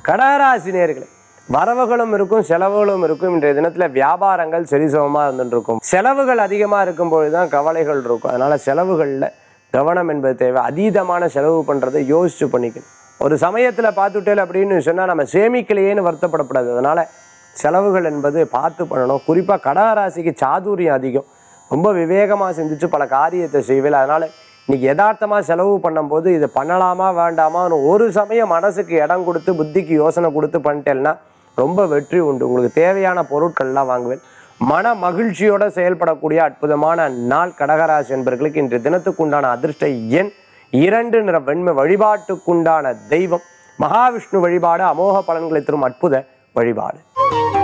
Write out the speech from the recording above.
கடகராசி நேர்களே வரவுகளும் இருக்கும் செலவுகளும் இருக்கும் இன்றைய தினத்துல வியாபாரங்கள் சரிசமமா இருந்துட்டு இருக்கும் செலவுகள் அதிகமா இருக்கும் பொழுதுதான் கவலைகள் இருக்கும் அதனால செலவுகள்ல கவனம் என்பது தேவை அதீதமான செலவு பண்றதை யோசிச்சு பண்ணிக்கணும் ஒரு சமயத்துல பார்த்துட்டேல் அப்படின்னு சொன்னா நம்ம சேமிக்கலையேன்னு வருத்தப்படக்கூடாது அதனால செலவுகள் என்பது பார்த்து பண்ணணும் குறிப்பா கடகராசிக்கு சாதுரியம் அதிகம் ரொம்ப விவேகமா சிந்திச்சு பல காரியத்தை செய்வேன் அதனால இன்னைக்கு யதார்த்தமா செலவு பண்ணும்போது இது பண்ணலாமா வேண்டாமான்னு ஒரு சமயம் மனசுக்கு இடம் கொடுத்து புத்திக்கு யோசனை கொடுத்து பண்ணிட்டேன்னா ரொம்ப வெற்றி உண்டு உங்களுக்கு தேவையான பொருட்கள்லாம் வாங்குவேன் மன மகிழ்ச்சியோட செயல்படக்கூடிய அற்புதமான நாள் கடகராசி என்பர்களுக்கு இன்று தினத்துக்குண்டான அதிர்ஷ்ட எண் இரண்டு நிற வெண்மை வழிபாட்டுக்குண்டான தெய்வம் மகாவிஷ்ணு வழிபாடு அமோக பலன்களை தரும் அற்புத வழிபாடு